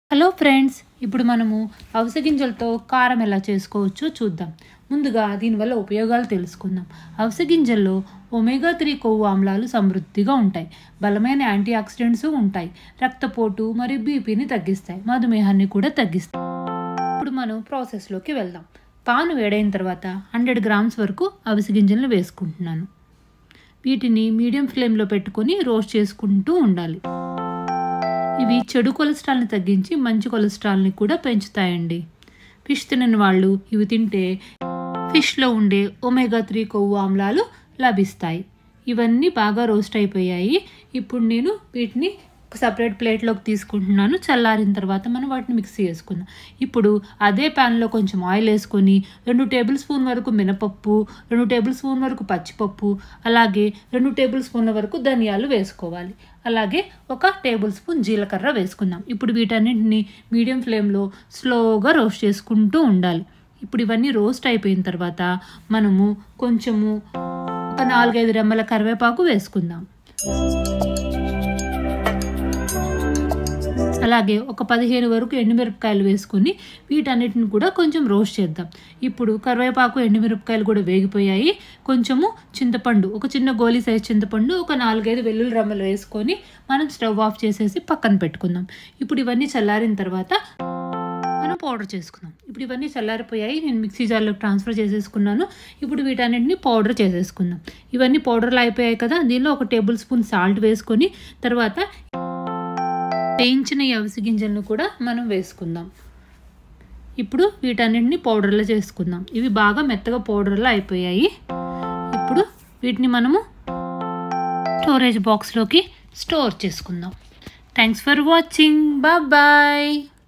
hello friends ఇప్పుడు మనము అవిసె గింజలతో కారం ఎలా చేసుకోవచ్చో చూద్దాం ముందుగా దీనివల్ల ఉపయోగాలు తెలుసుకుందాం అవిసె గింజల్లో ఒమేగా త్రీ కొవ్వు ఆమ్లాలు సమృద్ధిగా ఉంటాయి బలమైన యాంటీ ఆక్సిడెంట్స్ ఉంటాయి రక్తపోటు మరియు బీపీని తగ్గిస్తాయి మధుమేహాన్ని కూడా తగ్గిస్తాయి ఇప్పుడు మనం ప్రాసెస్లోకి వెళ్దాం పాను వేడైన తర్వాత హండ్రెడ్ గ్రామ్స్ వరకు అవిసె గింజలను వేసుకుంటున్నాను వీటిని మీడియం ఫ్లేమ్లో పెట్టుకొని రోస్ట్ చేసుకుంటూ ఉండాలి ఇవి చెడు కొలెస్ట్రాల్ని తగ్గించి మంచి కొలెస్ట్రాల్ని కూడా పెంచుతాయండి ఫిష్ తినని వాళ్ళు ఇవి తింటే ఫిష్లో ఉండే ఒమేగా త్రీ కొవ్వు ఆమ్లాలు లభిస్తాయి ఇవన్నీ బాగా రోస్ట్ అయిపోయాయి ఇప్పుడు నేను వీటిని సపరేట్ ప్లేట్లోకి తీసుకుంటున్నాను చల్లారిన తర్వాత మనం వాటిని మిక్సీ చేసుకుందాం ఇప్పుడు అదే ప్యాన్లో కొంచెం ఆయిల్ వేసుకొని రెండు టేబుల్ స్పూన్ వరకు మినపప్పు రెండు టేబుల్ స్పూన్ వరకు పచ్చిపప్పు అలాగే రెండు టేబుల్ స్పూన్ల వరకు ధనియాలు వేసుకోవాలి అలాగే ఒక టేబుల్ స్పూన్ జీలకర్ర వేసుకుందాం ఇప్పుడు వీటన్నింటిని మీడియం ఫ్లేమ్లో స్లోగా రోస్ట్ చేసుకుంటూ ఉండాలి ఇప్పుడు ఇవన్నీ రోస్ట్ అయిపోయిన తర్వాత మనము కొంచెము ఒక నాలుగైదు రెమ్మల కరివేపాకు వేసుకుందాం అలాగే ఒక పదిహేను వరకు ఎండుమిరపకాయలు వేసుకొని వీటన్నిటిని కూడా కొంచెం రోస్ట్ చేద్దాం ఇప్పుడు కరివేపాకు ఎండుమిరపకాయలు కూడా వేగిపోయాయి కొంచెము చింతపండు ఒక చిన్న గోలీ సైజ్ చింతపండు ఒక నాలుగైదు వెల్లుల్లి రమ్మలు వేసుకొని మనం స్టవ్ ఆఫ్ చేసేసి పక్కన పెట్టుకుందాం ఇప్పుడు ఇవన్నీ చల్లారిన తర్వాత మనం పౌడర్ చేసుకుందాం ఇప్పుడు ఇవన్నీ చల్లారిపోయాయి నేను మిక్సీ జార్లోకి ట్రాన్స్ఫర్ చేసేసుకున్నాను ఇప్పుడు వీటన్నిటిని పౌడర్ చేసేసుకుందాం ఇవన్నీ పౌడర్లు అయిపోయాయి కదా దీనిలో ఒక టేబుల్ స్పూన్ సాల్ట్ వేసుకొని తర్వాత వేయించిన ఈ అవిసె గింజలను కూడా మనం వేసుకుందాం ఇప్పుడు వీటన్నిటిని పౌడర్లో చేసుకుందాం ఇవి బాగా మెత్తగా పౌడర్లో అయిపోయాయి ఇప్పుడు వీటిని మనము స్టోరేజ్ బాక్స్లోకి స్టోర్ చేసుకుందాం థ్యాంక్స్ ఫర్ వాచింగ్ బాయ్